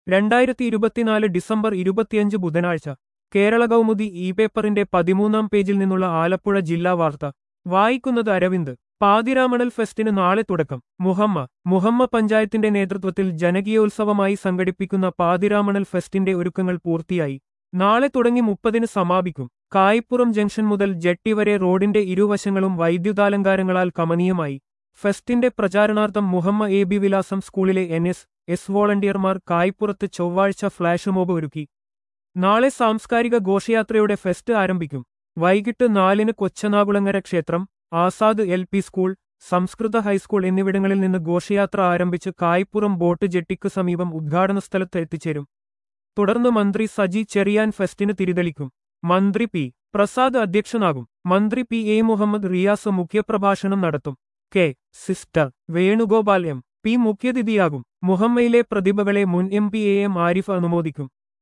രണ്ടായിരത്തി ഇരുപത്തിനാല് ഡിസംബർ ഇരുപത്തിയഞ്ച് ബുധനാഴ്ച കേരള കൗമുദി ഇ പേപ്പറിന്റെ പതിമൂന്നാം പേജിൽ നിന്നുള്ള ആലപ്പുഴ ജില്ലാ വാർത്ത വായിക്കുന്നത് അരവിന്ദ് പാതിരാമണൽ ഫെസ്റ്റിന് നാളെ തുടക്കം മുഹമ്മ മുഹമ്മ പഞ്ചായത്തിന്റെ നേതൃത്വത്തിൽ ജനകീയോത്സവമായി സംഘടിപ്പിക്കുന്ന പാതിരാമണൽ ഫെസ്റ്റിന്റെ ഒരുക്കങ്ങൾ പൂർത്തിയായി നാളെ തുടങ്ങി മുപ്പതിന് സമാപിക്കും കായിപ്പുറം ജംഗ്ഷൻ മുതൽ ജെട്ടി വരെ റോഡിന്റെ ഇരുവശങ്ങളും വൈദ്യുതാലങ്കാരങ്ങളാൽ കമനീയമായി ഫെസ്റ്റിന്റെ പ്രചാരണാർത്ഥം മുഹമ്മ എ ബി വിലാസം സ്കൂളിലെ എൻ എസ് എസ് വോളണ്ടിയർമാർ കായ്പുറത്ത് ചൊവ്വാഴ്ച ഫ്ളാഷ് മോബ് ഒരുക്കി നാളെ സാംസ്കാരിക ഘോഷയാത്രയോടെ ഫെസ്റ്റ് ആരംഭിക്കും വൈകിട്ട് നാലിന് കൊച്ചനാകുളങ്ങര ക്ഷേത്രം ആസാദ് എൽ പി സ്കൂൾ സംസ്കൃത ഹൈസ്കൂൾ എന്നിവിടങ്ങളിൽ നിന്ന് ഘോഷയാത്ര ആരംഭിച്ച് കായ്പുറം ബോട്ട് ജെട്ടിക്ക് സമീപം ഉദ്ഘാടന സ്ഥലത്ത് എത്തിച്ചേരും തുടർന്ന് മന്ത്രി സജി ചെറിയാൻ ഫെസ്റ്റിന് തിരിതെളിക്കും മന്ത്രി പി പ്രസാദ് അധ്യക്ഷനാകും മന്ത്രി പി എ മുഹമ്മദ് റിയാസ് മുഖ്യപ്രഭാഷണം നടത്തും K sister Venugopal M P മുഖ്യതിഥിയാകും മുഹമ്മയിലെ പ്രതിഭകളെ മുൻ M P A M Arif അനുമോദിക്കും